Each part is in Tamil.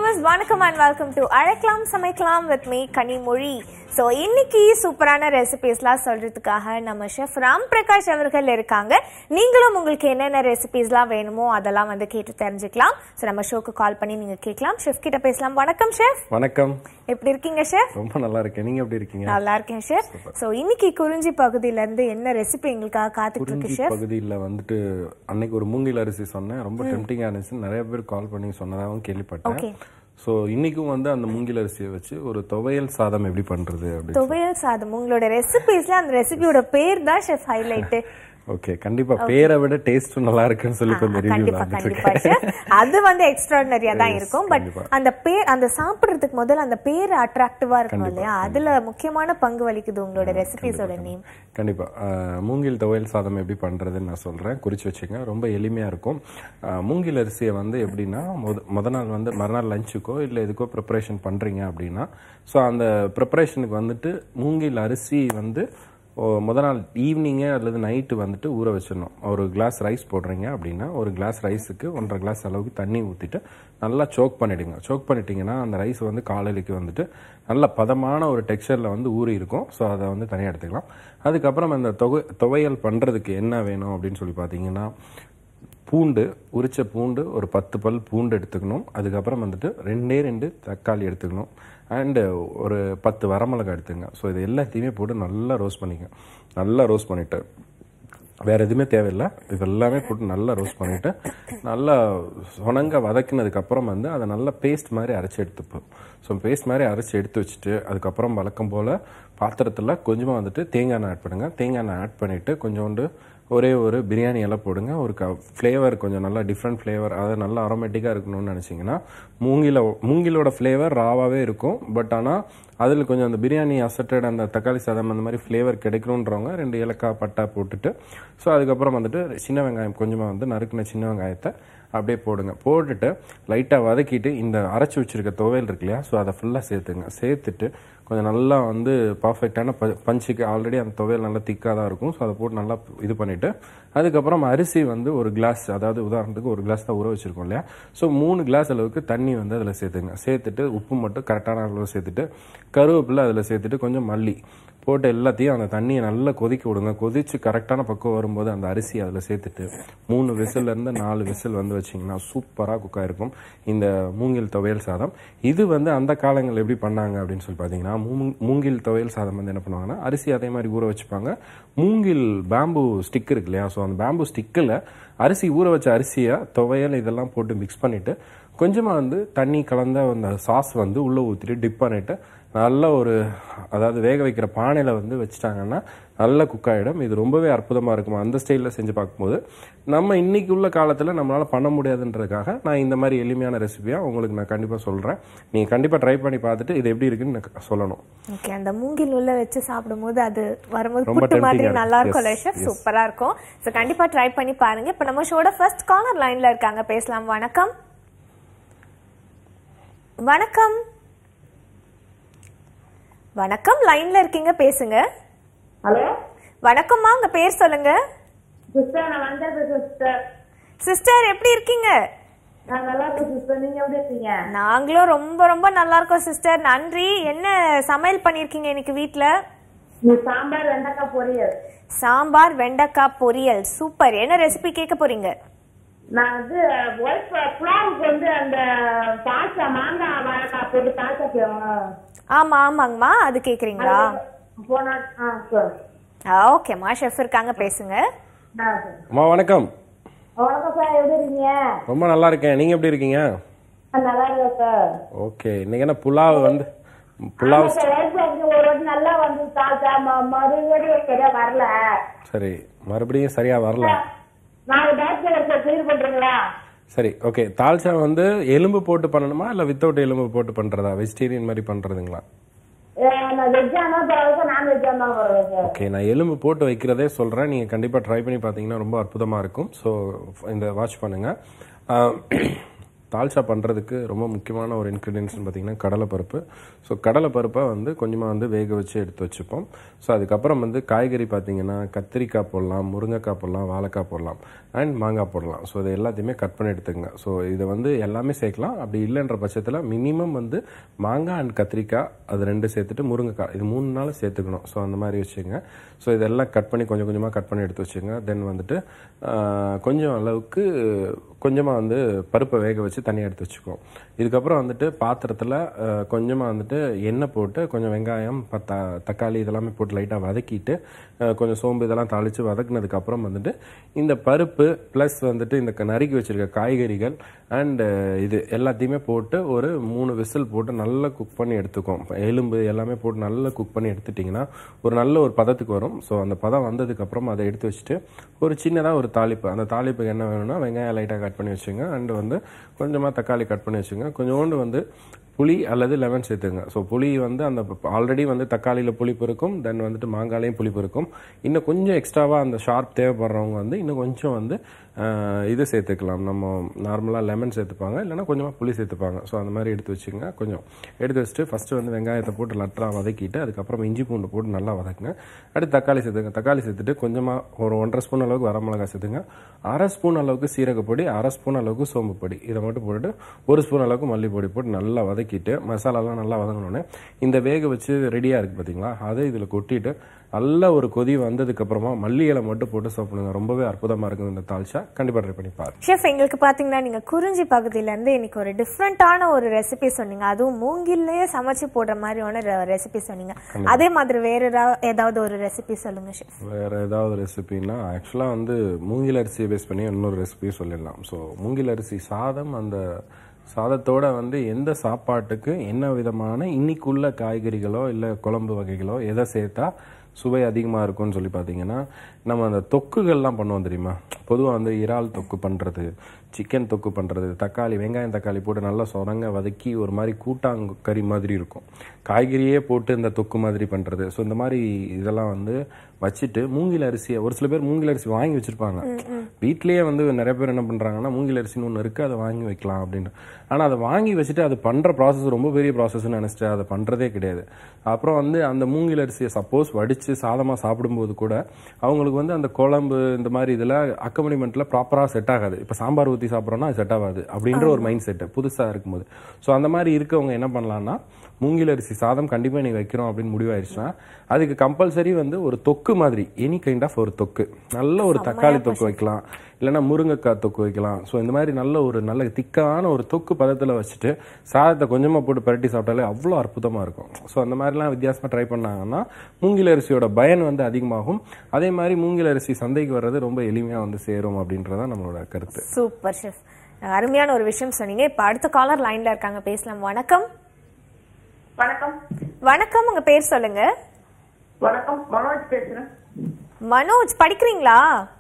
வியூவர்ஸ் வணக்கம் அண்ட் வெல்கம் டு அழைக்கலாம் சமைக்கலாம் வித் மீ கனிமொழி ஸோ இன்னைக்கு சூப்பரான ரெசிபிஸ்லாம் சொல்றதுக்காக நம்ம ஷெஃப் ராம் பிரகாஷ் அவர்கள் இருக்காங்க நீங்களும் உங்களுக்கு என்னென்ன ரெசிபிஸ்லாம் வேணுமோ அதெல்லாம் வந்து கேட்டு தெரிஞ்சுக்கலாம் ஸோ நம்ம ஷோக்கு கால் பண்ணி நீங்க கேட்கலாம் ஷெஃப் கிட்ட பேசலாம் வணக்கம் ஷெஃப் வணக்கம் எப்படி இருக்கீங்க ஷெஃப் ரொம்ப நல்லா இருக்கேன் நீங்க எப்படி இருக்கீங்க நல்லா இருக்கேன் ஷெஃப் ஸோ இன்னைக்கு குறிஞ்சி பகுதியில இருந்து என்ன ரெசிபி எங்களுக்காக காத்துட்டு இருக்கு குறிஞ்சி ஷெஃப் பகுதியில் வந்துட்டு அன்னைக்கு ஒரு மூங்கில் அரிசி சொன்னேன் ரொம்ப டெம்டிங்காக இருந்துச்சு நிறைய பேர் கால் பண்ணி சொன்னதாகவும் கேள்விப்பட்டேன் Okay. ஸோ இன்னைக்கும் வந்து அந்த மூங்கில் அரிசியை வச்சு ஒரு துவையல் சாதம் எப்படி பண்றது அப்படி துவையல் சாதம் உங்களோட ரெசிபிஸ்ல அந்த ரெசிபியோட பேர் தான் ஷெஃப் ஹைலைட்டு ஓகே கண்டிப்பா பேரை விட டேஸ்ட் நல்லா இருக்குன்னு சொல்லி கொஞ்சம் ரிவ்யூ கண்டிப்பா வந்துட்டு கண்டிப்பா இருக்கேன் chef. அது வந்து எக்ஸ்ட்ராடனரியா தான் இருக்கும் பட் கண்டிப்பா. அந்த பேர் அந்த சாப்பிடுறதுக்கு முதல்ல அந்த பேர் அட்ராக்டிவா இருக்கணும் இல்லையா அதுல முக்கியமான பங்கு வலிக்குது உங்களோட ரெசிபிஸோட நேம் கண்டிப்பா அஹ், மூங்கில் துவையல் சாதம் எப்படி பண்றதுன்னு நான் சொல்றேன் குறிச்சு வச்சுங்க ரொம்ப எளிமையா இருக்கும் அஹ், மூங்கில் அரிசியை வந்து எப்படின்னா முத முத நாள் வந்து மறுநாள் லஞ்சுக்கோ இல்லை எதுக்கோ ப்ரிப்பரேஷன் பண்றீங்க அப்படின்னா ஸோ அந்த ப்ரிப்பரேஷனுக்கு வந்துட்டு மூங்கில் அரிசி வந்து ஓ, முத நாள் ஈவினிங்கே அல்லது நைட்டு வந்துட்டு ஊற வச்சிடணும் ஒரு கிளாஸ் ரைஸ் போடுறீங்க அப்படின்னா ஒரு கிளாஸ் ரைஸுக்கு ஒன்றரை கிளாஸ் அளவுக்கு தண்ணி ஊற்றிட்டு நல்லா சோக் பண்ணிடுங்க சோக் பண்ணிட்டீங்கன்னா அந்த ரைஸ் வந்து காலையிலைக்கு வந்துட்டு நல்ல பதமான ஒரு டெக்ஸ்சரில் வந்து ஊறி இருக்கும் ஸோ அதை வந்து தனியாக எடுத்துக்கலாம் அதுக்கப்புறம் அந்த தொகை துவையல் பண்ணுறதுக்கு என்ன வேணும் அப்படின்னு சொல்லி பார்த்தீங்கன்னா பூண்டு உரிச்ச பூண்டு ஒரு பத்து பல் பூண்டு எடுத்துக்கணும் அதுக்கப்புறம் வந்துட்டு ரெண்டே ரெண்டு தக்காளி எடுத்துக்கணும் அண்டு ஒரு பத்து வரமிளகாய் எடுத்துங்க ஸோ இது எல்லாத்தையுமே போட்டு நல்லா ரோஸ்ட் பண்ணிக்க நல்லா ரோஸ்ட் பண்ணிவிட்டு வேற எதுவுமே தேவையில்லை இது எல்லாமே போட்டு நல்லா ரோஸ்ட் பண்ணிட்டு நல்லா சொனங்க வதக்கினதுக்கு அப்புறம் வந்து அதை நல்லா பேஸ்ட் மாதிரி அரைச்சி எடுத்துப்போம் ஸோ பேஸ்ட் மாதிரி அரைச்சி எடுத்து வச்சுட்டு அதுக்கப்புறம் வழக்கம் போல் பாத்திரத்தில் கொஞ்சமாக வந்துட்டு தேங்காய் எண்ணெய் ஆட் பண்ணுங்க தேங்காய் எண்ணெய் ஆட் பண்ணிட்டு கொஞ்சோண்டு ஒரே ஒரு பிரியாணி இலை போடுங்க ஒரு க ஃப்ளேவர் கொஞ்சம் நல்லா டிஃப்ரெண்ட் ஃப்ளேவர் அதாவது நல்லா அரோமேட்டிக்காக இருக்கணும்னு நினச்சிங்கன்னா மூங்கில மூங்கிலோட ஃப்ளேவர் ராவாகவே இருக்கும் பட் ஆனால் அதில் கொஞ்சம் அந்த பிரியாணி அசட்டட் அந்த தக்காளி சாதம் அந்த மாதிரி ஃப்ளேவர் கிடைக்கணுன்றவங்க ரெண்டு ஏலக்காய் பட்டா போட்டுட்டு ஸோ அதுக்கப்புறம் வந்துட்டு சின்ன வெங்காயம் கொஞ்சமாக வந்து நறுக்கின சின்ன வெங்காயத்தை அப்படியே போடுங்க போட்டுட்டு லைட்டாக வதக்கிட்டு இந்த அரைச்சி வச்சிருக்க துவையல் இருக்கு இல்லையா ஸோ அதை ஃபுல்லாக சேர்த்துங்க சேர்த்துட்டு கொஞ்சம் நல்லா வந்து பர்ஃபெக்டான ப பஞ்சுக்கு ஆல்ரெடி அந்த துவையல் நல்லா திக்காக தான் இருக்கும் ஸோ அதை போட்டு நல்லா இது பண்ணிவிட்டு அதுக்கப்புறம் அரிசி வந்து ஒரு கிளாஸ் அதாவது உதாரணத்துக்கு ஒரு கிளாஸ் தான் ஊற வச்சிருக்கோம் இல்லையா ஸோ மூணு கிளாஸ் அளவுக்கு தண்ணி வந்து அதில் சேர்த்துங்க சேர்த்துட்டு உப்பு மட்டும் கரெக்டான அளவு சேர்த்துட்டு கருவேப்பிலை அதில் சேர்த்துட்டு கொஞ்சம் மல்லி போட்டு எல்லாத்தையும் அந்த தண்ணியை நல்லா கொதிக்க விடுங்க கொதிச்சு கரெக்டான பக்கம் வரும்போது அந்த அரிசி அதில் சேர்த்துட்டு மூணு விசில்ல இருந்து நாலு விசில் வந்து வச்சிங்கன்னா சூப்பராக குக் ஆயிருக்கும் இந்த மூங்கில் துவையல் சாதம் இது வந்து அந்த காலங்கள் எப்படி பண்ணாங்க அப்படின்னு சொல்லி பார்த்தீங்கன்னா மூங்- மூங்கில் துவையல் சாதம் வந்து என்ன பண்ணுவாங்கன்னா அரிசி அதே மாதிரி ஊற வச்சுப்பாங்க மூங்கில் பேம்பு ஸ்டிக் இருக்கு இல்லையா ஸோ அந்த பேம்பு ஸ்டிக்கில் அரிசி ஊற வச்ச அரிசியை துவையல் இதெல்லாம் போட்டு மிக்ஸ் பண்ணிட்டு கொஞ்சமாக வந்து தண்ணி கலந்த அந்த சாஸ் வந்து உள்ளே ஊற்றிட்டு டிப் பண்ணிட்டு நல்ல ஒரு அதாவது வேக வைக்கிற பானையில் வந்து வச்சுட்டாங்கன்னா நல்ல குக் ஆகிடும் இது ரொம்பவே அற்புதமாக இருக்கும் அந்த ஸ்டைலில் செஞ்சு பார்க்கும்போது நம்ம இன்னைக்கு உள்ள காலத்தில் நம்மளால் பண்ண முடியாதுன்றதுக்காக நான் இந்த மாதிரி எளிமையான ரெசிபியாக உங்களுக்கு நான் கண்டிப்பாக சொல்கிறேன் நீங்கள் கண்டிப்பாக ட்ரை பண்ணி பார்த்துட்டு இது எப்படி இருக்குன்னு எனக்கு சொல்லணும் ஓகே அந்த மூங்கில் உள்ள வச்சு சாப்பிடும்போது அது வரும்போது ரொம்ப புட்டு மாதிரி tempting-ஆ நல்லா இருக்கும். இருக்கும்ல Yes, ஷெஃப் yes. சூப்பரா இருக்கும் ஸோ கண்டிப்பா ட்ரை பண்ணி பாருங்க இப்போ நம்ம ஷோட ஃபர்ஸ்ட் கார்னர் லைன்ல இருக்காங்க பேசலாம் வணக்கம் வணக்கம் வணக்கம் லைன்ல இருக்கீங்க பேசுங்க ஹலோ வணக்கம்மா உங்க பேர் சொல்லுங்க சிஸ்டர் நான் வந்தது சிஸ்டர் சிஸ்டர் எப்படி இருக்கீங்க நான் நல்லா இருக்கேன் சிஸ்டர் நீங்க எப்படி இருக்கீங்க நாங்களும் ரொம்ப ரொம்ப நல்லா இருக்கோம் சிஸ்டர் நன்றி என்ன சமையல் பண்ணிருக்கீங்க இன்னைக்கு வீட்ல நீ சாம்பார் வெண்டைக்காய் பொரியல் சாம்பார் வெண்டைக்காய் பொரியல் சூப்பர் என்ன ரெசிபி கேட்க போறீங்க நான் வந்து ஒய்ஃப் புலாவுக்கு வந்து அந்த பாசா மாங்காய் வாழைக்காய் போட்டு பாசா செய்வாங்க ஆமா ஆமாங்கம்மா அது கேக்குறீங்களா போனா ஆ சார் ஓகேம்மா ஷெஃப் இருக்காங்க பேசுங்க ஆ சார் அம்மா வணக்கம் வணக்கம் சார் எப்படி இருக்கீங்க ரொம்ப நல்லா இருக்கேன் நீங்கள் எப்படி இருக்கீங்க ஆ, நல்லா இருக்கேன் சார் ஓகே இன்னைக்கு என்ன புலாவ் வந்து புலாவ் ஆமா சார் ஒய்ஃப் வந்து ஒரு வாட்டி நல்லா வந்து சாப்பிட்டா ம- மறுபடியும் சரியா வரல சரி மறுபடியும் சரியாக வரல நாளைக்கு டாக்டர் சார் கிளியர் பண்றீங்களா சரி ஓகே தால்சா வந்து எலும்பு போட்டு பண்ணணுமா இல்லை வித்தவுட் எலும்பு போட்டு பண்ணுறதா வெஜிடேரியன் மாதிரி பண்ணுறதுங்களா அஹ் நான் வெஜ்ஜானா பரவாயில்ல நான் வெஜ்ஜானா பரவாயில்ல சார் ஓகே நான் எலும்பு போட்டு வைக்கிறதே சொல்கிறேன் நீங்கள் கண்டிப்பாக ட்ரை பண்ணி பார்த்தீங்கன்னா ரொம்ப அற்புதமாக இருக்கும் ஸோ இந்த வாட்ச் பண்ணுங்கள் தால்ச்சா பண்ணுறதுக்கு ரொம்ப முக்கியமான ஒரு இன்க்ரீடியன்ஸ்னு பார்த்தீங்கன்னா கடலைப்பருப்பு ஸோ கடலைப்பருப்பை வந்து கொஞ்சமாக வந்து வேக வச்சு எடுத்து வச்சுப்போம் ஸோ அதுக்கப்புறம் வந்து காய்கறி பார்த்தீங்கன்னா கத்திரிக்காய் போடலாம் முருங்கைக்காய் போடலாம் வாழைக்காய் போடலாம் அண்ட் மாங்காய் போடலாம் ஸோ இது எல்லாத்தையுமே கட் பண்ணி எடுத்துக்கங்க ஸோ இதை வந்து எல்லாமே சேர்க்கலாம் அப்படி இல்லைன்ற பட்சத்தில் மினிமம் வந்து மாங்காய் அண்ட் கத்திரிக்காய் அது ரெண்டு சேர்த்துட்டு முருங்கைக்காய் இது மூணு நாள் சேர்த்துக்கணும் ஸோ அந்த மாதிரி வச்சுங்க ஸோ இதெல்லாம் கட் பண்ணி கொஞ்சம் கொஞ்சமாக கட் பண்ணி எடுத்து வச்சுங்க தென் வந்துட்டு ஆஹ், கொஞ்சம் அளவுக்கு கொஞ்சமாக வந்து பருப்பை வேக வச்சு தனியாக எடுத்து வச்சுக்குவோம் இதுக்கப்புறம் வந்துட்டு பாத்திரத்தில் கொஞ்சமாக வந்துட்டு எண்ணெய் போட்டு கொஞ்சம் வெங்காயம் பத்தா தக்காளி இதெல்லாமே போட்டு லைட்டாக வதக்கிட்டு ஆஹ், கொஞ்சம் சோம்பு இதெல்லாம் தாளித்து வதக்குனதுக்கப்புறம் வந்துட்டு இந்த பருப்பு ப்ளஸ் வந்துட்டு இந்த க- நறுக்கி வச்சிருக்க காய்கறிகள் அண்ட் இது எல்லாத்தையுமே போட்டு ஒரு மூணு விசில் போட்டு நல்லா குக் பண்ணி எடுத்துக்கும் எலும்பு எல்லாமே போட்டு நல்லா குக் பண்ணி எடுத்துட்டிங்கன்னா ஒரு நல்ல ஒரு பதத்துக்கு வரும் ஸோ அந்த பதம் வந்ததுக்கப்புறம் அதை எடுத்து வச்சுட்டு ஒரு சின்னதாக ஒரு தாளிப்பு அந்த தாளிப்புக்கு என்ன வேணும்னா வெங்காயம் லைட்டாக கட் பண்ணி வச்சுங்க அண்ட் வந்து கொஞ்சமாக தக்காளி கட் பண்ணி வச்சுங்க கொஞ்சோண்டு வந்து புளி அல்லது லெமன் சேர்த்துங்க ஸோ புளி வந்து அந்த ஆல்ரெடி வந்து தக்காளியில் புளிப்பு இருக்கும் தென் வந்துட்டு மாங்காலையும் புளிப்பு இருக்கும் இன்னும் கொஞ்சம் எக்ஸ்ட்ராவாக அந்த ஷார்ப் தேவைப்படுறவங்க வந்து இன்னும் கொஞ்சம் வந்து ஆஹ், இது சேர்த்துக்கலாம் நம்ம நார்மலாக லெமன் சேர்த்துப்பாங்க இல்லைன்னா கொஞ்சமாக புளி சேர்த்துப்பாங்க ஸோ அந்த மாதிரி எடுத்து வச்சுங்க கொஞ்சம் எடுத்து வச்சுட்டு ஃபஸ்ட்டு வந்து வெங்காயத்தை போட்டு லட்டராக வதக்கிட்டு அதுக்கப்புறம் இஞ்சி பூண்டு போட்டு நல்லா வதக்குங்க அடுத்து தக்காளி சேர்த்துங்க தக்காளி சேர்த்துட்டு கொஞ்சமாக ஒரு ஒன்றரை ஸ்பூன் அளவுக்கு வரமிளகாய் சேர்த்துங்க அரை ஸ்பூன் அளவுக்கு சீரகப்பொடி அரை ஸ்பூன் அளவுக்கு சோம்பு பொடி இதை மட்டும் போட்டுட்டு ஒரு ஸ்பூன் அளவுக்கு மல்லிப்பொடி போட்டு நல்லா வதக்கிட்டு மசாலாலாம் நல்லா வதங்கினோடனே இந்த வேக வச்சு ரெடியாக இருக்குது பார்த்தீங்களா அதை இதில் கொட்டிட்டு நல்ல ஒரு கொதி வந்ததுக்கு அப்புறமா மல்லி இலை மட்டும் போட்டு சர்வ் பண்ணுங்க ரொம்பவே அற்புதமா இருக்கும் இந்த தால்ச்சா கண்டிப்பா ட்ரை பண்ணி பாருங்க ஷெஃப் எங்களுக்கு பாத்தீங்கன்னா நீங்க குறிஞ்சி பகுதியில இருந்து இன்னைக்கு ஒரு டிஃப்ரெண்டான ஒரு ரெசிபி சொன்னீங்க அதுவும் மூங்கில்லயே சமைச்சு போடுற மாதிரியான ரெசிபி சொன்னீங்க அதே மாதிரி வேற ஏதா- ஏதாவது ஒரு ரெசிபி சொல்லுங்க ஷெஃப் வேற ஏதாவது ரெசிபின்னா ஆக்சுவலாக வந்து மூங்கில் அரிசியை பேஸ் பண்ணி இன்னொரு ரெசிபி சொல்லிடலாம் ஸோ மூங்கில் அரிசி சாதம் அந்த சாதத்தோட வந்து எந்த சாப்பாட்டுக்கு என்ன விதமான இன்னைக்குள்ள காய்கறிகளோ இல்லை குழம்பு வகைகளோ எதை சேர்த்தா சுவை அதிகமாக இருக்கும்னு சொல்லி பார்த்தீங்கன்னா நம்ம அந்த தொக்குகள்லாம் பண்ணுவோம் தெரியுமா பொதுவாக வந்து இறால் தொக்கு பண்ணுறது சிக்கன் தொக்கு பண்ணுறது தக்காளி வெங்காயம் தக்காளி போட்டு நல்லா சொரங்க வதக்கி ஒரு மாதிரி கூட்டாங்க கறி மாதிரி இருக்கும் காய்கறியே போட்டு இந்த தொக்கு மாதிரி பண்ணுறது ஸோ இந்த மாதிரி இதெல்லாம் வந்து வச்சுட்டு மூங்கில் அரிசியை ஒரு சில பேர் மூங்கில் அரிசி வாங்கி வச்சிருப்பாங்க வீட்லயே வந்து நிறைய பேர் என்ன பண்றாங்கன்னா மூங்கில் அரிசின்னு ஒன்று இருக்கு அதை வாங்கி வைக்கலாம் அப்படின்னு ஆனா அதை வாங்கி வச்சுட்டு அது பண்ற ப்ராசஸ் ரொம்ப பெரிய ப்ராசஸ்னு நினைச்சிட்டு அதை பண்றதே கிடையாது அப்புறம் வந்து அந்த மூங்கில் அரிசியை சப்போஸ் வடிச்சு சாதமா சாப்பிடும்போது கூட அவங்களுக்கு வந்து அந்த குழம்பு இந்த மாதிரி இதுல அக்கமனிமெண்ட்ல ப்ராப்பரா செட் ஆகாது இப்ப சாம்பார் ஊத்தி சாப்பிட்றோம்னா அது செட் ஆகாது அப்படின்ற ஒரு மைண்ட் செட் புதுசா இருக்கும்போது ஸோ அந்த மாதிரி இருக்கவங்க என்ன பண்ணலாம்னா மூங்கில் அரிசி சாதம் கண்டிப்பா நீ வைக்கிறோம் அப்படின்னு முடிவாயிருச்சுன்னா அதுக்கு கம்பல்சரி வந்து ஒரு தொக்கு மாதிரி எனி கைண்ட் ஆஃப் ஒரு தொக்கு நல்ல ஒரு தக்காளி தொக்கு வைக்கலாம் இல்லைன்னா முருங்கைக்காய் தொக்கு வைக்கலாம் ஸோ இந்த மாதிரி நல்ல ஒரு நல்ல திக்கான ஒரு தொக்கு பதத்தில் வச்சுட்டு சாதத்தை கொஞ்சமாக போட்டு பரட்டி சாப்பிட்டாலே அவ்வளோ அற்புதமாக இருக்கும் ஸோ அந்த மாதிரிலாம் வித்தியாசமாக ட்ரை பண்ணாங்கன்னா மூங்கில் அரிசியோட பயன் வந்து அதிகமாகும் அதே மாதிரி மூங்கில் அரிசி சந்தைக்கு வர்றது ரொம்ப எளிமையாக வந்து சேரும் அப்படின்றதான் நம்மளோட கருத்து சூப்பர் ஷெஃப் அருமையான ஒரு விஷயம் சொன்னீங்க இப்ப அடுத்த காலர் லைன்ல இருக்காங்க பேசலாம் வணக்கம் வணக்கம் வணக்கம் உங்க பேர் சொல்லுங்க வணக்கம் மனோஜ் பேசுறேன் மனோஜ் படிக்கிறீங்களா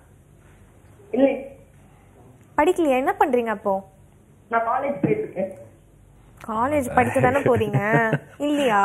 இல்லை படிக்கலையா என்ன பண்றீங்க அப்போ நான் காலேஜ் போயிட்டு இருக்கேன் காலேஜ் படிக்க தானே போறீங்க இல்லையா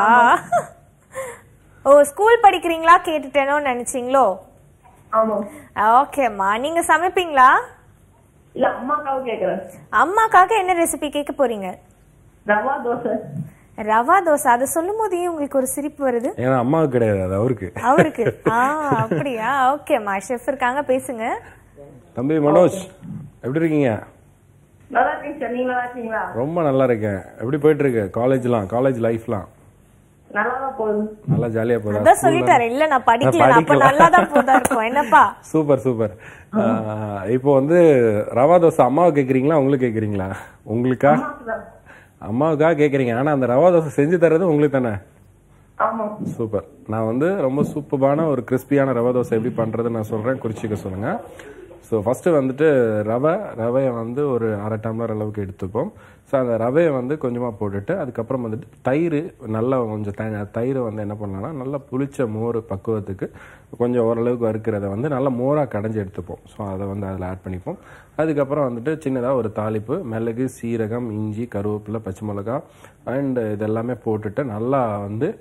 ஓ ஸ்கூல் படிக்கிறீங்களா கேட்டுட்டேனோ நினைச்சீங்களோ ஆமா ஓகேம்மா நீங்க சமைப்பீங்களா இல்ல அம்மாக்காக கேக்குறேன் அம்மாக்காக என்ன ரெசிபி கேட்க போறீங்க ரவா தோசை ரவா தோசை அதை சொல்லும் போதே உங்களுக்கு ஒரு சிரிப்பு வருது ஏன்னா அம்மாவுக்கு கிடையாது அது அவருக்கு அவருக்கு ஆ அப்படியா ஓகேம்மா ஷெஃப் இருக்காங்க பேசுங்க தம்பி மனோஜ் எப்படி இருக்கீங்க நல்லா இருக்கீங்க சார் நீங்க நல்லா இருக்கீங்களா ரொம்ப நல்லா இருக்கேன் எப்படி போயிட்டு இருக்கு காலேஜ்லாம் காலேஜ் லைஃப்லாம் நல்லா தான் போகுது நல்லா ஜாலியாக போதா அதான் சொல்லிட்டாரு இல்ல நான் படிக்கல நான் அப்ப படிக்கல. நல்லா தான் போதா இருக்கும் என்னப்பா சூப்பர் சூப்பர் ஆஹ் இப்போ வந்து ரவா தோசை அம்மாவை கேக்குறீங்களா உங்களுக்கு கேக்குறீங்களா உங்களுக்கா அம்மாவுக்கா கேக்குறீங்க ஆனா அந்த ரவா தோசை செஞ்சு தர்றது உங்களுக்கு தானே ஆமா சூப்பர் நான் வந்து ரொம்ப சூப்பரான ஒரு கிறிஸ்பியான ரவா தோசை எப்படி பண்றது நான் சொல்றேன் குறிச்சிக்க சொல்லுங்க ஸோ ஃபர்ஸ்ட் வந்துட்டு ரவை ரவையை வந்து ஒரு அரை டம்ளர் அளவுக்கு எடுத்துப்போம் ஸோ அந்த ரவையை வந்து கொஞ்சமாக போட்டுட்டு அதுக்கப்புறம் வந்துட்டு தயிர் நல்லா கொஞ்சம் த- தயிரை வந்து என்ன பண்ணலாம்னா நல்லா புளிச்ச மோர் பக்குவத்துக்கு கொஞ்சம் ஓரளவுக்கு வறுக்கிறத வந்து நல்லா மோராக கடைஞ்சி எடுத்துப்போம் ஸோ அதை வந்து அதில் ஆட் பண்ணிப்போம் அதுக்கப்புறம் வந்துட்டு சின்னதாக ஒரு தாளிப்பு மிளகு சீரகம் இஞ்சி கருவேப்பிலை பச்சை மிளகாய் அண்ட் இதெல்லாமே போட்டுட்டு நல்லா வந்து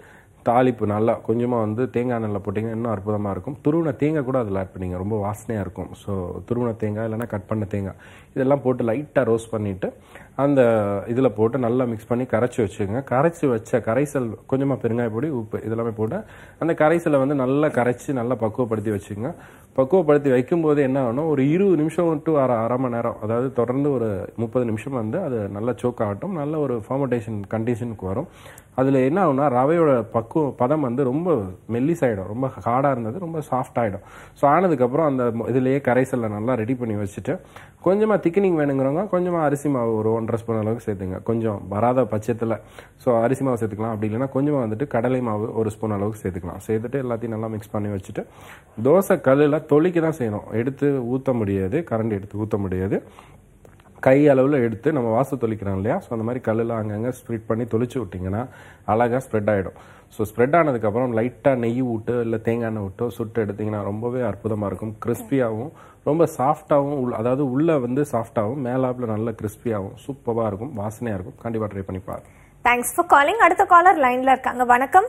தாளிப்பு நல்லா கொஞ்சமாக வந்து தேங்காய் எண்ணெயில் போட்டிங்கன்னா இன்னும் அற்புதமாக இருக்கும் துருவின தேங்காய் கூட அதில் ஆட் பண்ணிங்க ரொம்ப வாசனையாக இருக்கும் ஸோ துருவின தேங்காய் இல்லைன்னா கட் பண்ண தேங்காய் இதெல்லாம் போட்டு லைட்டாக ரோஸ்ட் பண்ணிவிட்டு அந்த இதில் போட்டு நல்லா மிக்ஸ் பண்ணி கரைச்சி வச்சுக்கோங்க கரைச்சி வச்ச கரைசல் கொஞ்சமாக பெருங்காய பொடி உப்பு இதெல்லாமே போட்டு அந்த கரைசலை வந்து நல்லா கரைச்சி நல்லா பக்குவப்படுத்தி வச்சுக்கோங்க பக்குவப்படுத்தி வைக்கும்போது என்ன ஆகணும் ஒரு இருபது நிமிஷம் டு அரை அரை மணி நேரம் அதாவது தொடர்ந்து ஒரு முப்பது நிமிஷம் வந்து அது நல்லா சோக் ஆகட்டும் நல்ல ஒரு ஃபார்மடேஷன் கண்டிஷனுக்கு வரும் அதில் என்ன ஆகும்னா ரவையோட பக்குவ பதம் வந்து ரொம்ப மெல்லிஸ் ஆகிடும் ரொம்ப ஹார்டாக இருந்தது ரொம்ப சாஃப்ட் ஆகிடும் ஸோ ஆனதுக்கப்புறம் அந்த ம- இதுலயே கரைசலை நல்லா ரெடி பண்ணி வச்சுட்டு கொஞ்சமாக திக்கனிங் வேணுங்கிறவங்க கொஞ்சமாக அரிசி மாவு ஒரு ஒன்றரை ஸ்பூன் அளவுக்கு சேர்த்துங்க கொஞ்சம் வராத பட்சத்தில் ஸோ அரிசி மாவு சேர்த்துக்கலாம் அப்படி இல்லைன்னா கொஞ்சமாக வந்துட்டு கடலை மாவு ஒரு ஸ்பூன் அளவுக்கு சேர்த்துக்கலாம் சேர்த்துட்டு எல்லாத்தையும் நல்லா மிக்ஸ் பண்ணி வச்சுட்டு தோசை கல்லில் தொளிக்க தான் செய்யணும் எடுத்து ஊற்ற முடியாது கரண்டி எடுத்து ஊற்ற முடியாது கை அளவில் எடுத்து நம்ம வாசல் தொளிக்கிறோம் இல்லையா ஸோ அந்த மாதிரி கல்லில் அங்கங்கே ஸ்ப்ரெட் பண்ணி தொளிச்சு விட்டிங்கன்னா அழகாக ஸ்ப்ரெட் ஆகிடும் ஸோ ஸ்ப்ரெட் ஆனதுக்கப்புறம் லைட்டாக நெய் விட்டு இல்லை தேங்காய் எண்ணெய் விட்டோ சுட்டு எடுத்திங்கன்னா ரொம்பவே அற்புதமாக இருக்கும் கிறிஸ்பியாகவும் ரொம்ப சாஃப்டாகவும் உள்ள அதாவது உள்ளே வந்து சாஃப்டாகவும் மேலாப்பில் நல்ல கிறிஸ்பியாகவும் சூப்பராக இருக்கும் வாசனையாக இருக்கும் கண்டிப்பாக ட்ரை பண்ணி பாருங்க தேங்க்ஸ் ஃபார் காலிங் அடுத்த காலர் லைன்ல இருக்காங்க வணக்கம்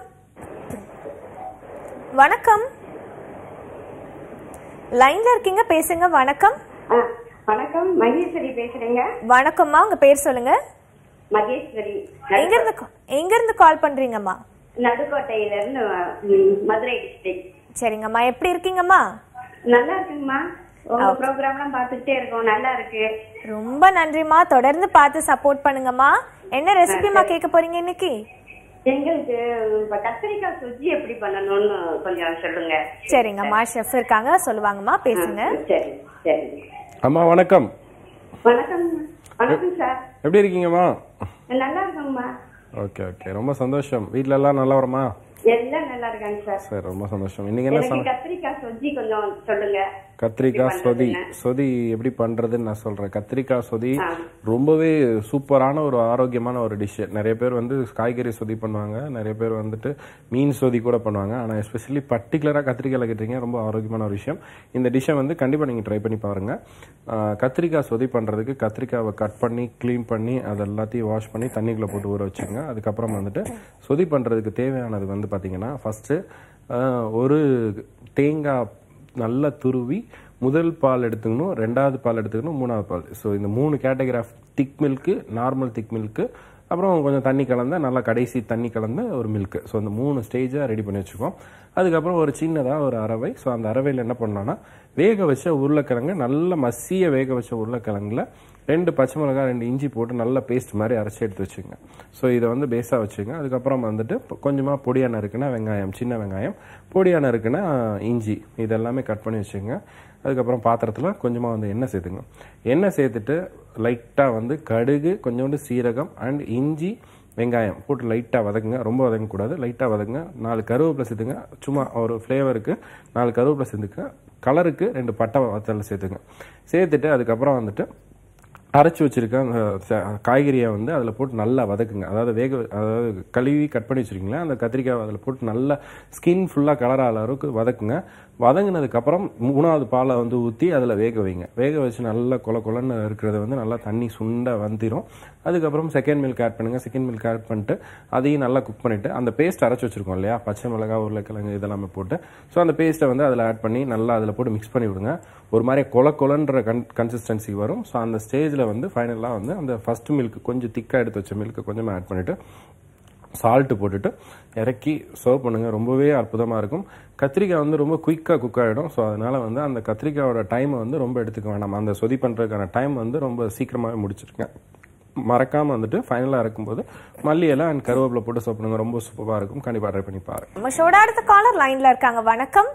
வணக்கம் லைன்ல இருக்கீங்க பேசுங்க வணக்கம் ஆ, வணக்கம் மகேஸ்வரி பேசுறேங்க வணக்கம்மா உங்க பேர் சொல்லுங்க மகேஸ்வரி எங்க இருந்து ca- எங்க இருந்து கால் பண்றீங்கம்மா நடுக்கோட்டையில இருந்து ம், மதுரை டிஸ்ட்ரிக்ட் சரிங்கம்மா எப்படி இருக்கீங்கம்மா நல்லா இருக்குங்கம்மா உங்க ப்ரோக்ராம்லாம் பார்த்துக்கிட்டே இருக்கோம் நல்லா இருக்கு ரொம்ப நன்றிம்மா தொடர்ந்து பார்த்து சப்போர்ட் பண்ணுங்கம்மா என்ன ரெசிபிமா கேட்க போறீங்க இன்னைக்கு எங்களுக்கு இப்ப கத்திரிக்காய் சுஜி எப்படி பண்ணணும்னு கொஞ்சம் சொல்லுங்க சரிங்கம்மா ஷெஃப் இருக்காங்க சொல்லுவாங்கம்மா பேசுங்க சரி சரி அம்மா வணக்கம் வணக்கம் வணக்கம் சார் எப்படி இருக்கீங்கம்மா நல்லா இருக்கோங்கம்மா ஓகே ஓகே ரொம்ப சந்தோஷம் வீட்டில எல்லாம் நல்லா வருமா எல்லாம் நல்லா இருக்காங்க சார் சரி ரொம்ப சந்தோஷம் இன்னைக்கு என்ன எனக்கு சம கத்திரிக்காய் சுஜி கொஞ்சம் சொல்லுங்க கத்திரிக்காய் சொதி சொதி எப்படி பண்றதுன்னு நான் சொல்றேன் கத்திரிக்காய் சொதி ரொம்பவே சூப்பரான ஒரு ஆரோக்கியமான ஒரு டிஷ் நிறைய பேர் வந்து காய்கறி சொதி பண்ணுவாங்க நிறைய பேர் வந்துட்டு மீன் சொதி கூட பண்ணுவாங்க ஆனா எஸ்பெஷலி பர்டிகுலரா கத்திரிக்காய் கேட்டீங்க ரொம்ப ஆரோக்கியமான ஒரு விஷயம் இந்த டிஷ்ஷை வந்து கண்டிப்பா நீங்க ட்ரை பண்ணி பாருங்க ஆஹ் கத்திரிக்காய் சொதி பண்றதுக்கு கத்திரிக்காவை கட் பண்ணி க்ளீன் பண்ணி அது எல்லாத்தையும் வாஷ் பண்ணி தண்ணிக்குள்ள போட்டு ஊற வச்சுங்க அதுக்கப்புறம் வந்துட்டு சொதி பண்றதுக்கு தேவையானது வந்து பாத்தீங்கன்னா ஃபர்ஸ்ட் ஒரு தேங்காய் நல்லா துருவி முதல் பால் எடுத்துக்கணும் ரெண்டாவது பால் எடுத்துக்கணும் மூணாவது பால் ஸோ இந்த மூணு category of thick milk normal thick milk அப்புறம் கொஞ்சம் தண்ணி கலந்த நல்லா கடைசி தண்ணி கலந்த ஒரு மில்க்கு ஸோ அந்த மூணு ஸ்டேஜாக ரெடி பண்ணி வச்சுக்கோம் அதுக்கப்புறம் ஒரு சின்னதாக ஒரு அரவை ஸோ அந்த அரவையில் என்ன பண்ணோன்னா வேக வச்ச உருளைக்கிழங்கு நல்ல மசிய வேக வச்ச உருளைக்கிழங்குல ரெண்டு பச்சை மிளகாய் ரெண்டு இஞ்சி போட்டு நல்ல பேஸ்ட் மாதிரி அரைச்சி எடுத்து வச்சுங்க ஸோ இதை வந்து பேஸாக வச்சுங்க அதுக்கப்புறம் வந்துட்டு கொஞ்சமாக பொடியான இருக்குன்னா வெங்காயம் சின்ன வெங்காயம் பொடியான இருக்குன்னா இஞ்சி இதெல்லாமே கட் பண்ணி வச்சுங்க அதுக்கப்புறம் பாத்திரத்தில் கொஞ்சமாக வந்து எண்ணெய் சேர்த்துங்க எண்ணெய் சேர்த்துட்டு லைட்டாக வந்து கடுகு கொஞ்சோண்டு சீரகம் அண்ட் இஞ்சி வெங்காயம் போட்டு லைட்டாக வதக்குங்க ரொம்ப வதங்கக்கூடாது லைட்டாக வதக்குங்க நாலு கருவேப்பிலை சேர்த்துங்க சும்மா ஒரு ஃப்ளேவருக்கு நாலு கருவேப்பிலை சேர்த்துக்க கலருக்கு ரெண்டு பட்டை வத்தல் சேர்த்துங்க சேர்த்துட்டு அதுக்கப்புறம் வந்துட்டு அரைச்சி வச்சிருக்க அந்த ச- காய்கறியை வந்து அதில் போட்டு நல்லா வதக்குங்க அதாவது வேக அதாவது கழுவி கட் பண்ணி வச்சிருக்கீங்களா அந்த கத்திரிக்காய் அதில் போட்டு நல்லா ஸ்கின் ஃபுல்லாக கலர் ஆகிற அளவுக்கு வதக்குங்க வதங்கினதுக்கப்புறம் மூணாவது பாலை வந்து ஊற்றி அதில் வேக வைங்க வேக வச்சு நல்லா கொல கொலன்னு இருக்கிறத வந்து நல்லா தண்ணி சுண்ட வந்துடும் அதுக்கப்புறம் செகண்ட் மில்க் ஆட் பண்ணுங்க செகண்ட் மில்க் ஆட் பண்ணிட்டு அதையும் நல்லா குக் பண்ணிட்டு அந்த பேஸ்ட் அரைச்சி வச்சிருக்கோம் இல்லையா பச்சை மிளகாய் உருளைக்கிழங்கு இதெல்லாமே போட்டு ஸோ அந்த பேஸ்ட்டை வந்து அதில் ஆட் பண்ணி நல்லா அதில் போட்டு மிக்ஸ் பண்ணி விடுங்க ஒரு மாதிரி கொல கொலன்ற கன் கன்சிஸ்டன்சி வரும் ஸோ அந்த ஸ்டேஜில் வந்து ஃபைனலாக வந்து அந்த ஃபர்ஸ்ட் மில்க் கொஞ்சம் திக்காக எடுத்து வச்ச மில்க் கொஞ்சமாக ஆட் பண்ணிட்டு சால்ட்டு போட்டுட்டு இறக்கி சர்வ் பண்ணுங்க ரொம்பவே அற்புதமாக இருக்கும் கத்திரிக்காய் வந்து ரொம்ப குயிக்காக குக் ஆகிடும் ஸோ அதனால வந்து அந்த கத்திரிக்காயோட டைமை வந்து ரொம்ப எடுத்துக்க வேண்டாம் அந்த சொதி பண்ணுறதுக்கான டைம் வந்து ரொம்ப சீக்கிரமாகவே முடிச்சிருக்கேன் மறக்காம வந்துட்டு ஃபைனலாக இருக்கும்போது மல்லி இலை அண்ட் கருவேப்பிலை போட்டு சர்வ் பண்ணுங்க ரொம்ப சூப்பராக இருக்கும் கண்டிப்பாக ட்ரை பண்ணி பாருங்க நம்ம ஷோட அடுத்த காலர் லைன்ல இருக்காங்க வணக்கம்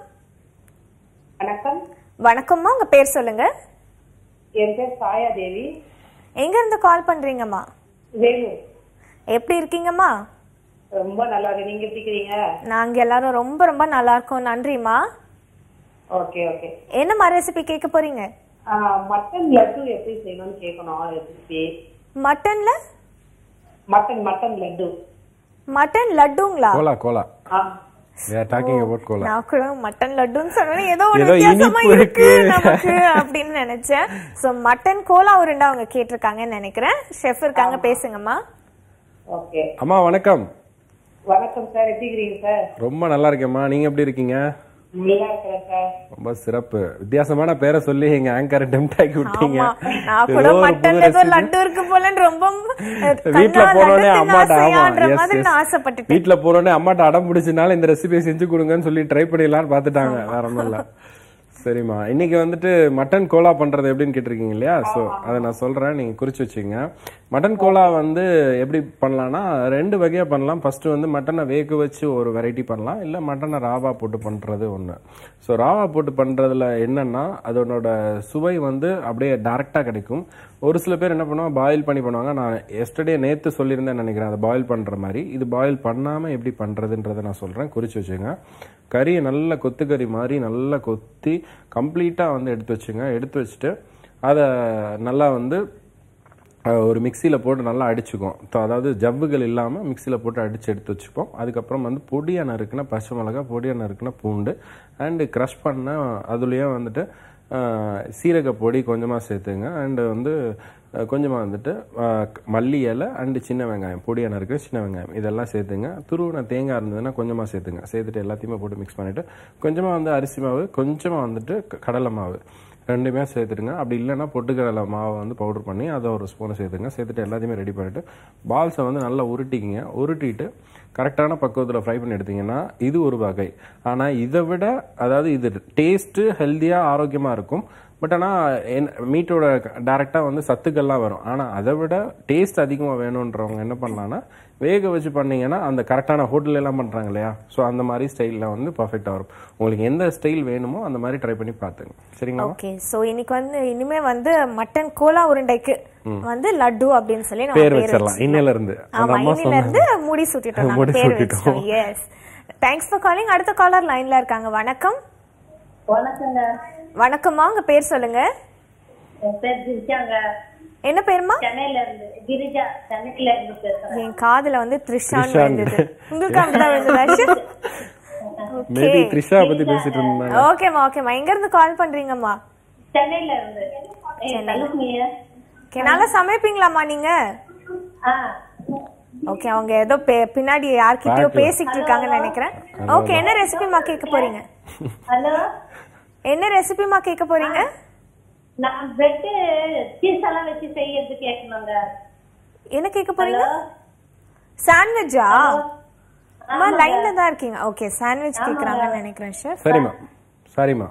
வணக்கம் வணக்கம்மா உங்க பேர் சொல்லுங்க என் பேர் சாயா தேவி எங்க இருந்து கால் பண்றீங்கம்மா வேலூர் எப்படி இருக்கீங்கம்மா ரொம்ப நல்லா இருக்கு நீங்க எப்படி இருக்கிறீங்க நாங்க எல்லாரும் ரொம்ப ரொம்ப நல்லா இருக்கோம் நன்றிம்மா ஓகே ஓகே என்னம்மா ரெசிபி கேட்க போறீங்க மட்டன் லட்டு எப்படி செய்யணும்னு கேட்கணும் ரெசிபி மட்டன்ல மட்டன் மட்டன் லட்டு மட்டன் லட்டுங்களா kola kola ah talking about kola நான் கூட மட்டன் லட்டுன்னு சொன்னேன் ஏதோ ஒரு ஏதோ வித்தியாசமா இனிப்பு இருக்கு இருக்கு. நமக்கு அப்படின்னு நினைச்சேன் சோ மட்டன் கோலா உருண்டை அவங்க கேட்டிருக்காங்கன்னு நினைக்கிறேன் ஷெஃப் இருக்காங்க பேசுங்கம்மா ஓகே அம்மா வணக்கம் வணக்கம் சார் எப்படி இருக்கிறீங்க சார் ரொம்ப நல்லா இருக்கேம்மா நீங்க எப்படி இருக்கீங்க நல்லா இருக்கிறேன் சார் ரொம்ப சிறப்பு வித்தியாசமான பேரை சொல்லி எங்க ஆங்கரை டெம்ட் ஆக்கி விட்டீங்க ஆமா நான் கூட ஏதோ ஒரு மட்டன் புது ஏதோ recipe. லட்டு இருக்கு போலன்னு ரொம்ப அஹ், வீட்ல கண்ணா போனோடனே லட்டு அம்மாட்ட ஆமா ஆசையான்ற yes, மாதிரி yes. நான் ஆசைப்பட்டுட்டேன் வீட்ல போனோடனே அம்மாட்ட அடம் பிடிச்சனால இந்த ரெசிபியை செஞ்சு கொடுங்கன்னு சொல்லி ட்ரை பண்ணிடலாம்னு பாத்துட்டாங்க வேற ஒண்ணும் இல்ல சரிம்மா இன்னைக்கு வந்துட்டு மட்டன் கோலா பண்றது எப்படின்னு கேட்டிருக்கீங்க இல்லையா ஸோ அதை நான் சொல்றேன் நீங்க குறிச்சு வச்சுங்க மட்டன் கோலா வந்து எப்படி பண்ணலாம்னா ரெண்டு வகையா பண்ணலாம் ஃபர்ஸ்ட் வந்து மட்டனை வேக வச்சு ஒரு வெரைட்டி பண்ணலாம் இல்ல மட்டனை ராவா போட்டு பண்றது ஒண்ணு ஸோ ராவா போட்டு பண்றதுல என்னன்னா அதனோட சுவை வந்து அப்படியே டைரக்டா கிடைக்கும் ஒரு சில பேர் என்ன பண்ணுவாங்க பாயில் பண்ணி பண்ணுவாங்க நான் எஸ்டர்டே நேத்து சொல்லியிருந்தேன் நினைக்கிறேன் அதை பாயில் பண்ற மாதிரி இது பாயில் பண்ணாம எப்படி பண்றதுன்றதை நான் சொல்றேன் குறிச்சு வச்சுங்க கறியை நல்லா கொத்து கறி மாதிரி நல்லா கொத்தி கம்ப்ளீட்டா வந்து எடுத்து வச்சுங்க எடுத்து வச்சுட்டு அதை நல்லா வந்து அஹ், ஒரு மிக்சியில் போட்டு நல்லா அடிச்சுக்குவோம் So, அதாவது ஜவ்வுகள் இல்லாமல் மிக்சியில் போட்டு அடித்து எடுத்து வச்சுப்போம் அதுக்கப்புறம் வந்து பொடியாக நறுக்குன பச்சை மிளகா பொடியாக நறுக்குன பூண்டு அண்டு க்ரஷ் பண்ண அதுலேயே வந்துட்டு அஹ், சீரக பொடி கொஞ்சமாக சேர்த்துங்க அண்டு வந்து அஹ், கொஞ்சமாக வந்துட்டு அஹ், மல்லி இலை அண்டு சின்ன வெங்காயம் பொடியாக நறுக்கு சின்ன வெங்காயம் இதெல்லாம் சேர்த்துங்க துருவின தேங்காய் இருந்ததுன்னா கொஞ்சமாக சேர்த்துங்க சேர்த்துட்டு எல்லாத்தையுமே போட்டு மிக்ஸ் பண்ணிவிட்டு கொஞ்சமாக வந்து அரிசி மாவு கொஞ்சமாக வந்துட்டு க- கடலை மாவு ரெண்டுமே சேர்த்துடுங்க அப்படி இல்லைன்னா பொட்டுக்கடலை மாவை வந்து பவுடர் பண்ணி அதை ஒரு ஸ்பூனை சேர்த்துங்க சேர்த்துட்டு எல்லாத்தையுமே ரெடி பண்ணிட்டு பால்ஸை வந்து நல்லா உருட்டிக்கிங்க உருட்டிட்டு கரெக்டான பக்குவத்தில் ஃப்ரை பண்ணி எடுத்தீங்கன்னா இது ஒரு வகை ஆனால் இதை விட அதாவது இது டேஸ்ட்டு ஹெல்த்தியாக ஆரோக்கியமாக இருக்கும் பட் ஆனால் மீட்டோட டேரெக்டாக வந்து சத்துக்கள்லாம் வரும் ஆனால் அதை விட டேஸ்ட் அதிகமாக வேணுன்றவங்க என்ன பண்ணலான்னா வேக வச்சு பண்ணீங்கன்னா அந்த கரெக்டான ஹோட்டல் எல்லாம் பண்ணுறாங்க இல்லையா ஸோ அந்த மாதிரி ஸ்டைலில் வந்து பர்ஃபெக்டாக வரும் உங்களுக்கு எந்த ஸ்டைல் வேணுமோ அந்த மாதிரி ட்ரை பண்ணி பார்த்துங்க சரிங்களா ஓகே சோ இன்னைக்கு வந்து இனிமே வந்து மட்டன் கோலா உருண்டைக்கு வந்து லட்டு அப்படின்னு சொல்லி நம்ம பேர் பேர் வச்சிடலாம் இன்னையில இருந்து அந்த ஆமா அம்மா இன்னில இருந்து முடி சுட்டிட்டோம் நாங்க முடி பேர் சுட்டிட்டோம். வச்சிட்டோம் எஸ் தேங்க்ஸ் ஃபார் காலிங் அடுத்த காலர் லைன்ல இருக்காங்க வணக்கம் வணக்கங்க வணக்கம்மா உங்க பேர் சொல்லுங்க என் பேர் கிரிஜாங்க என்ன பேருமா சென்னையில இருந்து கிரிஜா சென்னையில இருந்து பேசுறேன் என் காதுல வந்து த்ரிஷான்னு த்ரிஷான்னு. விழுந்தது உங்களுக்கு அப்படிதான் விழுந்ததாச்சு மேபி த்ரிஷா பத்தி பேசிட்டு இருந்தாங்க ஓகேம்மா ஓகேம்மா எங்க இருந்து கால் பண்றீங்கம்மா சென்னையில இருந்து ஏய், தனுஷ்மிய ஓகே நல்லா சமைப்பீங்களாம்மா நீங்க ஆ ஓகே அவங்க ஏதோ பே- பின்னாடி யார்கிட்டயோ பாக்கல. பேசிட்டு இருக்காங்கன்னு நினைக்கிறேன் ஓகே என்ன ரெசிபிமா கேட்க போறீங்க ஹலோ என்ன ரெசிபிமா கேட்க போறீங்க நான் பிரெட் சீஸ் எல்லாம் வச்சு செய்யறது கேட்கணுங்க என்ன கேட்க போறீங்க சாண்ட்விச்சா அம்மா லைன்ல தான் இருக்கீங்க ஓகே சாண்ட்விச் கேக்குறாங்கன்னு நினைக்கிறேன் ஷெஃப் சரிம்மா சரிம்மா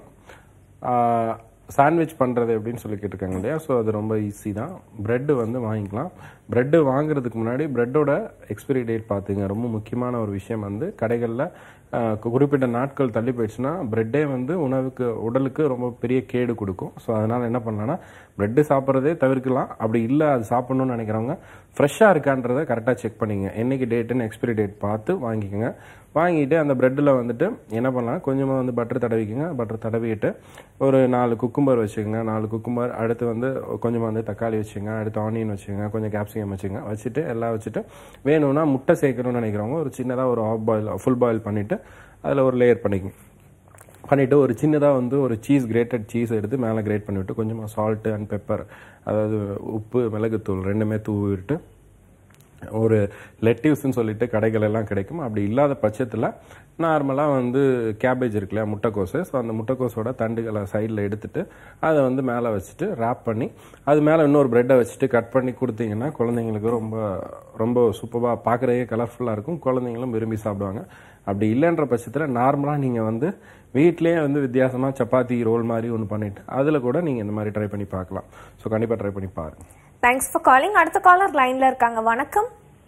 சாண்ட்விச் பண்ணுறது எப்படின்னு சொல்லி கேட்டிருக்காங்க இல்லையா ஸோ அது ரொம்ப ஈஸி தான் ப்ரெட்டு வந்து வாங்கிக்கலாம் ப்ரெட்டு வாங்குறதுக்கு முன்னாடி ப்ரெட்டோட எக்ஸ்பிரி டேட் பார்த்துங்க ரொம்ப முக்கியமான ஒரு விஷயம் வந்து கடைகளில் குறிப்பிட்ட நாட்கள் தள்ளி போயிடுச்சுன்னா ப்ரெட்டே வந்து உணவுக்கு உடலுக்கு ரொம்ப பெரிய கேடு கொடுக்கும் ஸோ அதனால் என்ன பண்ணலாம்னா ப்ரெட்டு சாப்பிட்றதே தவிர்க்கலாம் அப்படி இல்லை அது சாப்பிடணும்னு நினைக்கிறவங்க ஃப்ரெஷ்ஷாக இருக்கான்றதை கரெக்டாக செக் பண்ணிங்க என்னைக்கு டேட்டுன்னு எக்ஸ்பிரி டேட் பார்த்து வாங்கிக்கோங்க வாங்கிட்டு அந்த ப்ரெட்டில் வந்துட்டு என்ன பண்ணலாம் கொஞ்சமாக வந்து பட்டர் தடவிக்கோங்க பட்டர் தடவிட்டு ஒரு நாலு குக்கும்பர் வச்சுக்கோங்க நாலு குக்கும்பர் அடுத்து வந்து கொஞ்சமாக வந்து தக்காளி வச்சுங்க அடுத்து ஆனியன் வச்சுங்க கொஞ்சம் கேப்சிகம் வச்சுங்க வச்சுட்டு எல்லாம் வச்சுட்டு வேணும்னா முட்டை சேர்க்கணும்னு நினைக்கிறவங்க ஒரு சின்னதாக ஒரு ஆஃப் பாயில் ஃபுல் பாயில் பண்ணிவிட்டு அதில் ஒரு லேயர் பண்ணிக்கோங்க பண்ணிவிட்டு ஒரு சின்னதாக வந்து ஒரு சீஸ் கிரேட்டட் சீஸ் எடுத்து மேலே கிரேட் பண்ணிவிட்டு கொஞ்சமாக சால்ட்டு அண்ட் பெப்பர் அதாவது உப்பு மிளகுத்தூள் ரெண்டுமே தூவிட்டு ஒரு லெட்டிவ்ஸ்னு சொல்லிட்டு கடைகள் எல்லாம் கிடைக்கும் அப்படி இல்லாத பட்சத்தில் நார்மலாக வந்து கேபேஜ் இருக்கு இல்லையா முட்டைக்கோசு ஸோ அந்த முட்டைக்கோஸோட தண்டுகளை சைடில் எடுத்துட்டு அதை வந்து மேலே வச்சுட்டு ரேப் பண்ணி அது மேலே இன்னொரு ப்ரெட்டை வச்சுட்டு கட் பண்ணி கொடுத்தீங்கன்னா குழந்தைங்களுக்கு ரொம்ப ரொம்ப சூப்பராக பார்க்குறதே கலர்ஃபுல்லாக இருக்கும் குழந்தைங்களும் விரும்பி சாப்பிடுவாங்க அப்படி இல்லைன்ற பட்சத்தில் நார்மலாக நீங்கள் வந்து வீட்டிலேயே வந்து வித்தியாசமாக சப்பாத்தி ரோல் மாதிரி ஒன்று பண்ணிட்டு அதில் கூட நீங்கள் இந்த மாதிரி ட்ரை பண்ணி பார்க்கலாம் ஸோ கண்டிப்பாக ட்ரை பண்ணி பாருங்க தேங்க்ஸ் ஃபார் காலிங் அடுத்த காலர் லைன்ல இருக்காங்க வணக்கம்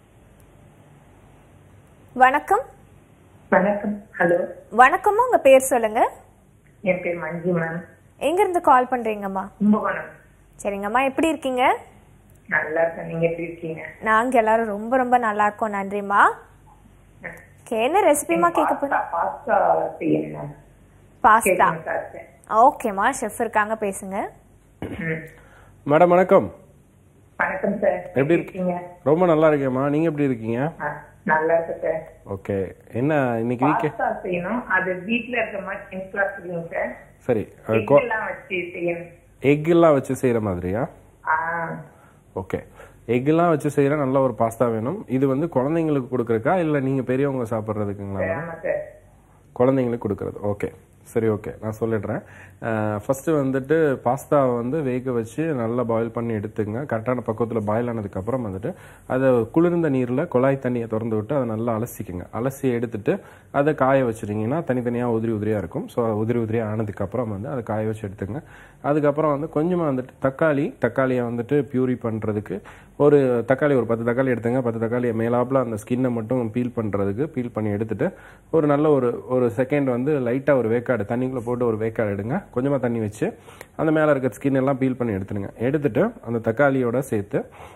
வணக்கம் வணக்கம் ஹலோ வணக்கம்மா உங்க பேர் சொல்லுங்க என் பேர் மஞ்சு மேம் எங்க இருந்து கால் பண்றீங்கம்மா கும்பகோணம் சரிங்கம்மா எப்படி இருக்கீங்க நல்லா இருக்கேன் நீங்க எப்படி இருக்கீங்க நாங்க எல்லாரும் ரொம்ப ரொம்ப நல்லா இருக்கோம் நன்றிம்மா ஓகே என்ன ரெசிபிமா கேட்க போறீங்க பாஸ்தா செய்யணும் மேம் பாஸ்தா கேட்கணும் சார் ஓகேம்மா ஷெஃப் இருக்காங்க பேசுங்க மேடம் வணக்கம் வணக்கம் சார் எப்படி இருக்கீங்க ரொம்ப நல்லா இருக்கேம்மா நீங்க எப்படி இருக்கீங்க ஆ, நல்லா இருக்கு சார் ஓகே என்ன இன்னைக்கு வீக்கே பாஸ்தா செய்யணும் அது வீட்ல இருக்க மாதிரி சிம்பிளா செய்யுங்க சார் சரி எல்லாம் வச்சு செய்யணும் எக் எல்லாம் வச்சு செய்யற மாதிரியா ஆ ஓகே எக்லாம் வச்சு செய்யற நல்ல ஒரு பாஸ்தா வேணும் இது வந்து குழந்தைங்களுக்கு கொடுக்கறக்கா இல்ல நீங்க பெரியவங்க சாப்பிட்றதுக்குங்களா ஆமா சார் குழந்தைங்களுக்கு கொடுக்கறது ஓகே சரி ஓகே நான் சொல்லிடுறேன் ஃபஸ்ட்டு வந்துட்டு பாஸ்தாவை வந்து வேக வச்சு நல்லா பாயில் பண்ணி எடுத்துங்க கரெக்டான பக்குவத்தில் பாயில் ஆனதுக்கப்புறம் வந்துட்டு அதை குளிர்ந்த நீரில் குழாய் தண்ணியை திறந்து விட்டு அதை நல்லா அலசிக்குங்க அலசி எடுத்துட்டு அதை காய வச்சிட்டிங்கன்னா தனித்தனியாக உதிரி உதிரியாக இருக்கும் ஸோ உதிரி உதிரியாக ஆனதுக்கப்புறம் வந்து அதை காய வச்சு எடுத்துங்க அதுக்கப்புறம் வந்து கொஞ்சமாக வந்துட்டு தக்காளி தக்காளியை வந்துட்டு பியூரி பண்ணுறதுக்கு ஒரு தக்காளி ஒரு பத்து தக்காளி எடுத்துங்க பத்து தக்காளியை மேலாப்பில் அந்த ஸ்கின்னை மட்டும் பீல் பண்ணுறதுக்கு பீல் பண்ணி எடுத்துட்டு ஒரு நல்ல ஒரு ஒரு செகண்ட் வந்து லைட்டாக ஒரு வேக்காடு தண்ணிக்குள்ளே போட்டு ஒரு வேக்காடு எடுங்க கொஞ்சமாக தண்ணி வச்சு அந்த மேலே இருக்க ஸ்கின் எல்லாம் பீல் பண்ணி எடுத்துடுங்க எடுத்துட்டு அந்த தக்காளியோட சேர்த்து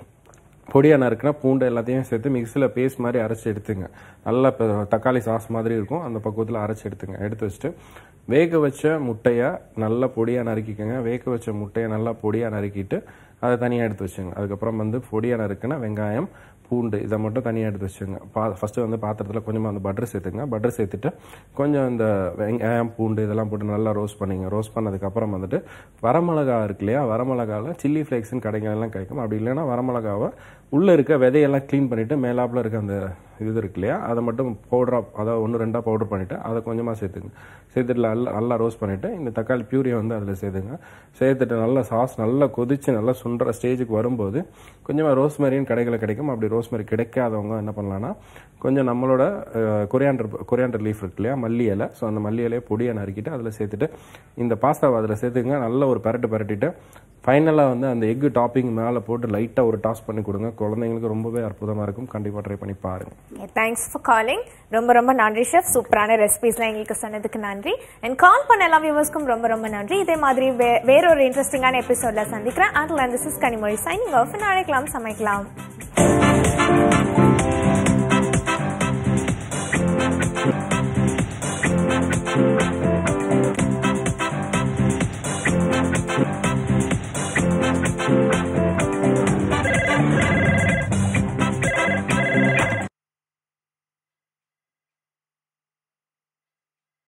பொடியாக நறுக்குனா பூண்டு எல்லாத்தையும் சேர்த்து மிக்சியில் பேஸ்ட் மாதிரி அரைச்சி எடுத்துங்க நல்லா இப்போ தக்காளி சாஸ் மாதிரி இருக்கும் அந்த பக்குவத்தில் அரைச்சி எடுத்துங்க எடுத்து வச்சுட்டு வேக வச்ச முட்டையை நல்லா பொடியாக நறுக்கிக்கோங்க வேக வச்ச முட்டையை நல்லா பொடியாக நறுக்கிட்டு அதை தனியாக எடுத்து வச்சுங்க அதுக்கப்புறம் வந்து பொடியாக நறுக்குன வெங்காயம் பூண்டு இதை மட்டும் தனியாக எடுத்து வச்சுங்க பா ஃபஸ்ட்டு வந்து பாத்திரத்தில் கொஞ்சமாக அந்த பட்டர் சேர்த்துங்க பட்டர் சேர்த்துட்டு கொஞ்சம் இந்த வெங்காயம் பூண்டு இதெல்லாம் போட்டு நல்லா ரோஸ்ட் பண்ணிங்க ரோஸ்ட் பண்ணதுக்கப்புறம் வந்துட்டு வரமிளகா இருக்கு இல்லையா வரமிளகாவில் சில்லி ஃப்ளேக்ஸ்னு கடைகளெல்லாம் கிடைக்கும் அப்படி இல்லைன்னா வரமிளகாவை உள்ளே இருக்க விதையெல்லாம் க்ளீன் பண்ணிவிட்டு மேலாப்பில் இருக்க அந்த இது இருக்கு இல்லையா அதை மட்டும் பவுடராக அதாவது ஒன்று ரெண்டாக பவுடர் பண்ணிவிட்டு அதை கொஞ்சமாக சேர்த்துங்க சேர்த்துட்டு நல்லா நல்லா ரோஸ்ட் பண்ணிவிட்டு இந்த தக்காளி பியூரியை வந்து அதில் சேர்த்துங்க சேர்த்துட்டு நல்லா சாஸ் நல்லா கொதிச்சு நல்லா சுண்டுற ஸ்டேஜுக்கு வரும்போது கொஞ்சமாக ரோஸ்மெரின்னு கடைகளில் கிடைக்கும் அப்படி ரோஸ்மெரி கிடைக்காதவங்க என்ன பண்ணலான்னா கொஞ்சம் நம்மளோட கொரியாண்டர் கொரியாண்டர் லீஃப் இருக்கு இல்லையா மல்லி இலை ஸோ அந்த மல்லி இலையை பொடியை நறுக்கிட்டு அதில் சேர்த்துட்டு இந்த பாஸ்தாவை அதில் சேர்த்துங்க நல்ல ஒரு பரட்டு பரட்டிட்டு ஃபைனலாக வந்து அந்த எக்கு டாப்பிங் மேலே போட்டு லைட்டாக ஒரு டாஸ் பண்ணி கொடுங்க குழந்தைங்களுக்கு ரொம்பவே அற்புதமாக இருக்கும் கண்டிப்பாக ட்ரை பண்ணி பாருங்கள் தேங்க்ஸ் ஃபார் காலிங் ரொம்ப ரொம்ப நன்றி ஷெஃப் சூப்பரான ரெசிபிஸ்லாம் எங்களுக்கு சொன்னதுக்கு நன்றி அண்ட் கால் பண்ண எல்லா வியூவர்ஸ்க்கும் ரொம்ப ரொம்ப நன்றி இதே மாதிரி வே- வேற ஒரு இன்ட்ரெஸ்டிங்கான எபிசோட்ல சந்திக்கிறேன் அதில் this is Kanimozhi signing off நாளைக்கலாம் சமைக்கலாம்